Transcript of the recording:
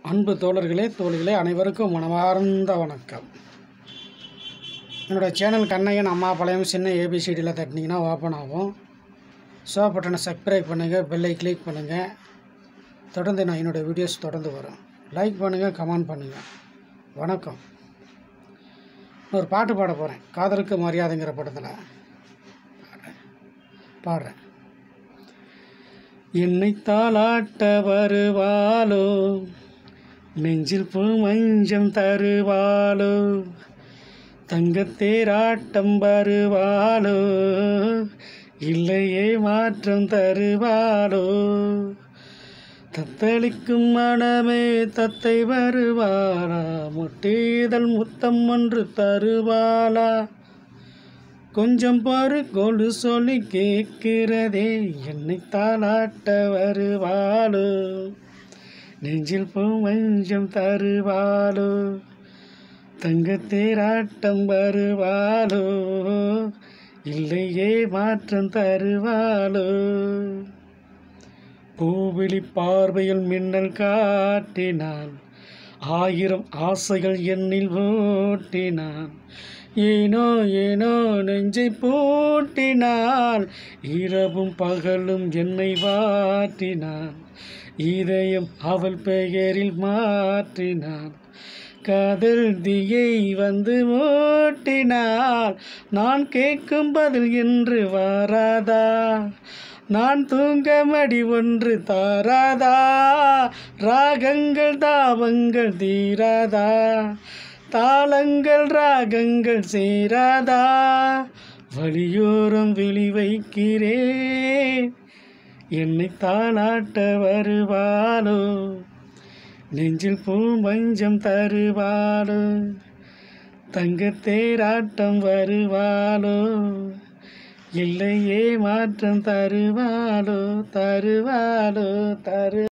அன்பு தோழர்களே தோழிகளே அனைவருக்கும் மனமார்ந்த வணக்கம் என்னோடய சேனல் கண்ணையன் அம்மா பாளையம் சின்ன ஏபிசிடியில் தட்டினீங்கன்னா ஓப்பன் ஆகும் ஷோ பட்டனை சப்ஸ்கிரைப் பண்ணுங்கள் பெல்லை கிளிக் பண்ணுங்கள் தொடர்ந்து நான் என்னோடய வீடியோஸ் தொடர்ந்து வரும் லைக் பண்ணுங்கள் கமெண்ட் பண்ணுங்கள் வணக்கம் நான் ஒரு பாட்டு பாட போகிறேன் காதலுக்கு மரியாதைங்கிற படத்தில் பாடுறேன் பாடுறேன் என்னை தாளாட்ட வருவாளோ நெஞ்சில் பூ மஞ்சம் தருவாளோ தங்கத்தேராட்டம் வருவாளோ இல்லையே மாற்றம் தருவாளோ தத்தளிக்கும் மனமே தத்தை வருவாளா முட்டீதல் முத்தம் ஒன்று தருவாளா கொஞ்சம் பாரு கொலு சொல்லி கேட்கிறதே என்னை தாளாட்ட வருவாளோ நெஞ்சில் பூ மஞ்சம் தருவாளோ தங்கத்தேராட்டம் வருவாளோ இல்லையே மாற்றம் தருவாளோ பூவிழி பார்வையில் மின்னல் காட்டினான் ஆயிரம் ஆசைகள் என்னில் ஓட்டினான் ஏனோ ஏனோ நெஞ்சை பூட்டினான் இரவும் பகலும் என்னை வாட்டினான் இதயம் அவள் பெயரில் மாற்றினான் காதல் தீயை வந்து மூட்டினாள் நான் கேட்கும் பதில் என்று வாராதா நான் தூங்க மடி ஒன்று தாராதா ராகங்கள் தாவங்கள் தீராதா தாளங்கள் ராகங்கள் சேராதா வழியோரம் விழி வைக்கிறேன் என்னை தாளாட்ட வருவாளோ நெஞ்சில் பூ மஞ்சம் தருவாளோ தங்கத்தேராட்டம் வருவாளோ இல்லையே மாற்றம் தருவாளோ தருவாளோ தரு